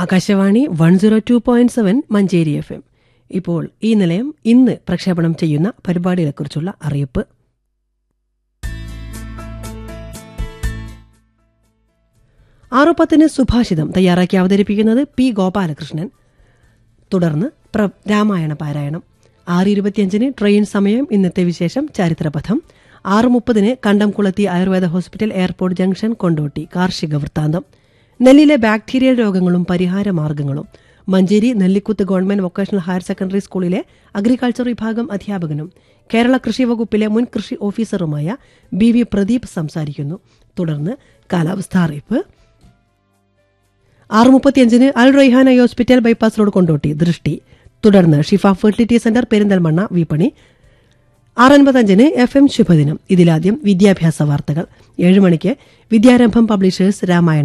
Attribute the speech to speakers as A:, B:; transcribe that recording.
A: Akashvani one zero two point seven Manjeri F M ഇപ്പോൾ ഈ നിലയം ഇന്ന് പ്രക്ഷേപണം ചെയ്യുന്ന പരിപാടികളെക്കുറിച്ചുള്ള അറിയിപ്പ് ആറു പത്തിന് സുഭാഷിതം തയ്യാറാക്കി അവതരിപ്പിക്കുന്നത് പി ഗോപാലകൃഷ്ണൻ തുടർന്ന് പ്ര രാമായണ പാരായണം ആറ് ഇരുപത്തിയഞ്ചിന് ട്രെയിൻ സമയം ഇന്നത്തെ വിശേഷം ചരിത്രപഥം ആറ് മുപ്പതിന് കണ്ടംകുളത്തി Ayurveda hospital airport junction Kondotty കാർഷിക വൃത്താന്തം നെല്ലിലെ ബാക്ടീരിയൽ രോഗങ്ങളും പരിഹാര മാർഗങ്ങളും Manjeri Nellikuth government vocational higher secondary സ്കൂളിലെ അഗ്രികൾച്ചർ വിഭാഗം അധ്യാപകനും കേരള കൃഷി വകുപ്പിലെ മുൻ കൃഷി ഓഫീസറുമായ ബി വി പ്രദീപ് സംസാരിക്കുന്നു തുടർന്ന് കാലാവസ്ഥാ അറിയിപ്പ് ആറ് മുപ്പത്തിയഞ്ചിന് Al Raihana hospital bypass road Kondotty ദൃഷ്ടി തുടർന്ന് ഷിഫ ഫെർട്ടിലിറ്റി സെന്റർ പെരിന്തൽമണ്ണ വിപണി ആറൻപത്തഞ്ചിന് എഫ് എം ശുഭദിനം ഇതിലാദ്യം വിദ്യാഭ്യാസ വാർത്തകൾ ഏഴ് മണിക്ക് വിദ്യാരംഭം പബ്ലിഷേഴ്സ് രാമായണ